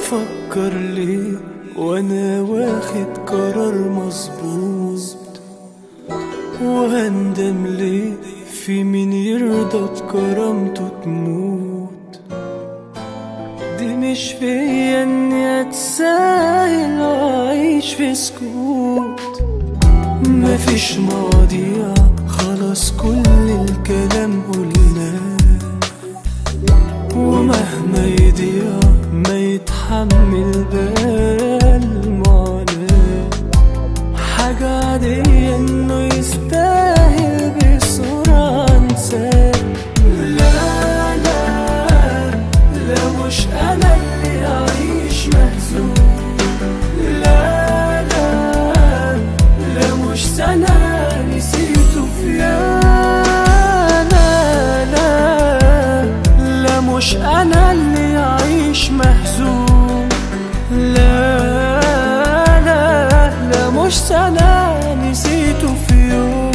افكر ليه وانا واخد قرار مظبوط وهندم ليه في مين يرضى بكرامته تموت دي مش فيا اني اتساهل واعيش في سكوت مفيش مواضيع خلاص كل الكلام قلناه ومهما يضيع ما يتحمل بقى المعاناة حاجة عادية انه يستاهل بسرعة انساه لا لا لا مش انا اللي اعيش مهزوم لا لا لا مش سنة نسيته في يوم لا لا لا مش انا اللي اعيش مهزوم لا لا لا مش سنة نسيته في يوم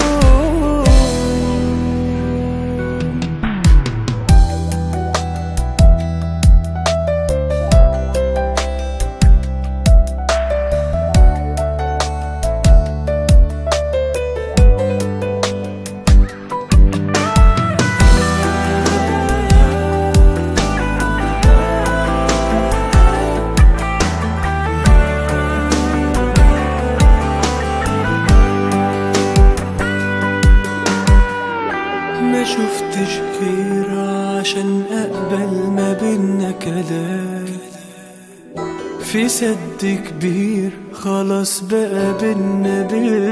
ما شفتش غير عشان اقبل ما بينا كلام في سد كبير خلاص بقى بينا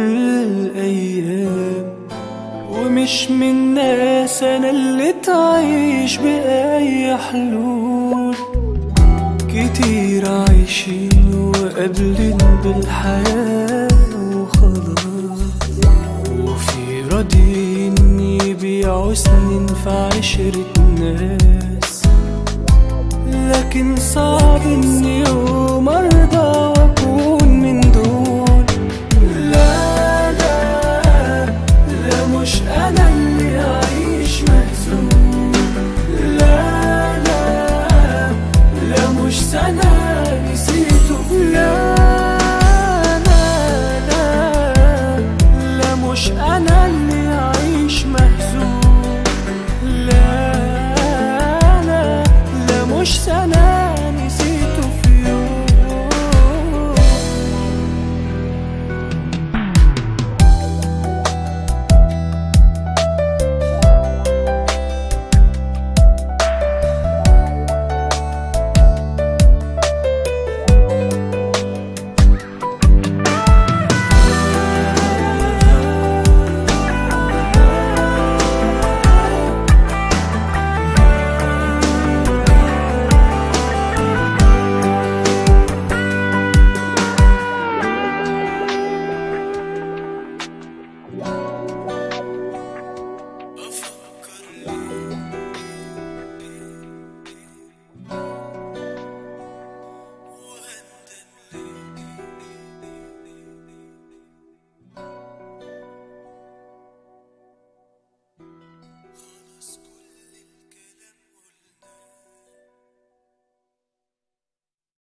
بالايام ومش من ناس انا اللي تعيش باي حلول كتير عايشين وقابلين بالحياة وخلاص وفي راضيين يبيعوا سنين في عشرة ناس لكن صعب ان يوم ارضى